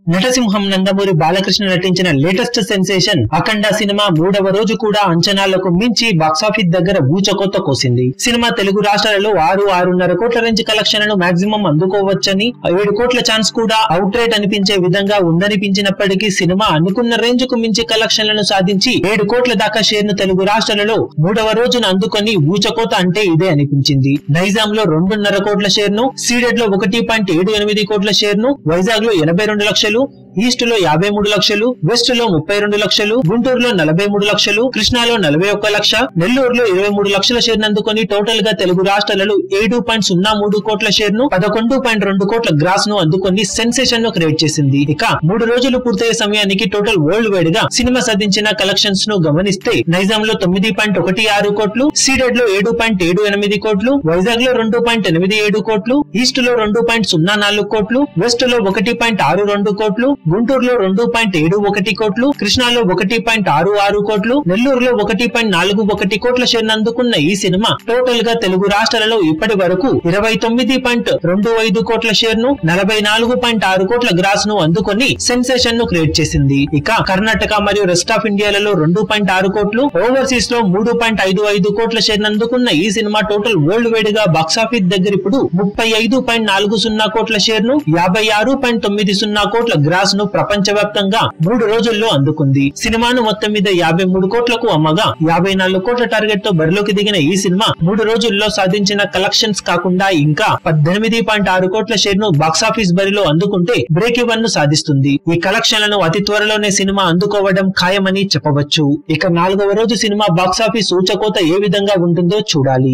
నటసింహం నందమూరి బాలకృష్ణ నటించిన latest sensation అఖండ cinema మూడవ రోజు కూడా అంచనాలకు మించి బాక్సాఫీస్ దగ్గర ఊచకోత కోసింది సినిమా తెలుగు రాష్ట్రాలలో ఆరు ఆరున్నర కోట్ల రేంజ్ కలెక్షన్లను మాక్సిమం అందుకోవచ్చని ఏడు కోట్ల ఛాన్స్ కూడా అవుట్ రేట్ అనిపించే విధంగా ఉందనిపించినప్పటికీ సినిమా అనుకున్న రేంజ్ కు మించి కలెక్షన్లను సాధించి ఏడు కోట్ల దాకా షేర్ ను తెలుగు రాష్ట్రాలలో మూడవ రోజున అందుకొని ఊచకోత అంటే ఇదే అనిపించింది నైజాం లో రెండున్నర కోట్ల షేర్ ను సీడెడ్ లో ఒకటి పాయింట్ ఏడు ఎనిమిది కోట్ల షేర్ ను వైజాగ్ లో ఎనభై రెండు లక్షలు ఈస్ట్ లో యాభై మూడు లక్షలు వెస్ట్ లో ముప్పై రెండు లక్షలు గుంటూరులో నలభై మూడు లక్షలు కృష్ణాలో నలభై ఒక్క లక్ష నెల్లూరులో ఇరవై మూడు లక్షల షేర్ అందుకొని టోటల్ గా తెలుగు రాష్ట్రాలలో ఏడు పాయింట్ సున్నా మూడు కోట్ల షేర్ ను పదకొండు పాయింట్ రెండు కోట్ల గ్రాస్ ను అందుకొని సెన్సేషన్ ను క్రియేట్ చేసింది ఇక మూడు రోజులు పూర్తయ్యే సమయానికి టోటల్ వరల్డ్ వైడ్ గా సినిమా సాధించిన కలెక్షన్స్ ను గమనిస్తే నైజాం లో తొమ్మిది పాయింట్ ఒకటి ఆరు కోట్లు సీడెడ్ లో ఏడు పాయింట్ ఏడు ఎనిమిది కోట్లు వైజాగ్ లో రెండు పాయింట్ ఎనిమిది ఏడు కోట్లు ఈస్ట్ లో రెండు పాయింట్ సున్నా నాలుగు కోట్లు వెస్ట్ లో ఒకటి పాయింట్ ఆరు రెండు కోట్లు గుంటూరులో రెండు పాయింట్ ఏడు ఒకటి కోట్లు కృష్ణాలో ఒకటి పాయింట్ ఆరు ఆరు కోట్లు నెల్లూరులో ఒకటి పాయింట్ నాలుగు ఒకటి కోట్ల షేర్ అందుకున్న ఈ సినిమా టోటల్ గా తెలుగు రాష్ట్రాలలో ఇప్పటి వరకు ఇరవై తొమ్మిది పాయింట్ రెండు ఐదు కోట్ల షేర్ ను నలభై నాలుగు పాయింట్ ఆరు కోట్ల గ్రాస్ ను అందుకొని సెన్సేషన్ ను క్రియేట్ చేసింది ఇక కర్ణాటక మరియు రెస్ట్ ఆఫ్ ఇండియాలలో రెండు పాయింట్ ఆరు కోట్లు ఓవర్సీస్ లో మూడు పాయింట్ ఐదు ఐదు కోట్ల షేర్ అందుకున్న ఈ సినిమా టోటల్ వరల్డ్ వైడ్ గా బాక్సాఫీస్ దగ్గర ఇప్పుడు ముప్పై ఐదు పాయింట్ నాలుగు సున్నా కోట్ల షేర్ ను యాభై ఆరు పాయింట్ తొమ్మిది సున్నా కోట్ల గ్రాస్ ను ప్రపంచవ్యాప్తంగా మూడు రోజుల్లో అందుకుంది సినిమాను మొత్తం మీద యాభై మూడు కోట్లకు అమ్మగా యాభై నాలుగు కోట్ల టార్గెట్ తో బరిలోకి దిగిన ఈ సినిమా మూడు రోజుల్లో సాధించిన కలెక్షన్స్ కాకుండా ఇంకా పద్దెనిమిది పాయింట్ ఆరు కోట్ల షేర్ ను బాక్సాఫీస్ బరిలో అందుకుంటే బ్రేక్ ఇవన్ ను సాధిస్తుంది ఈ కలెక్షన్లను అతి త్వరలోనే సినిమా అందుకోవడం ఖాయమని చెప్పవచ్చు ఇక నాలుగవ రోజు సినిమా బాక్సాఫీస్ ఊచకోత ఏ విధంగా ఉంటుందో చూడాలి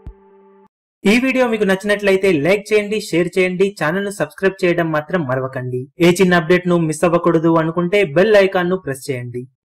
ఈ వీడియో మీకు నచ్చినట్లయితే లైక్ చేయండి షేర్ చేయండి ఛానల్ ను సబ్స్క్రైబ్ చేయడం మాత్రం మరవకండి ఏ చిన్న అప్డేట్ ను మిస్ అవ్వకూడదు అనుకుంటే బెల్ ఐకాన్ ను ప్రెస్ చేయండి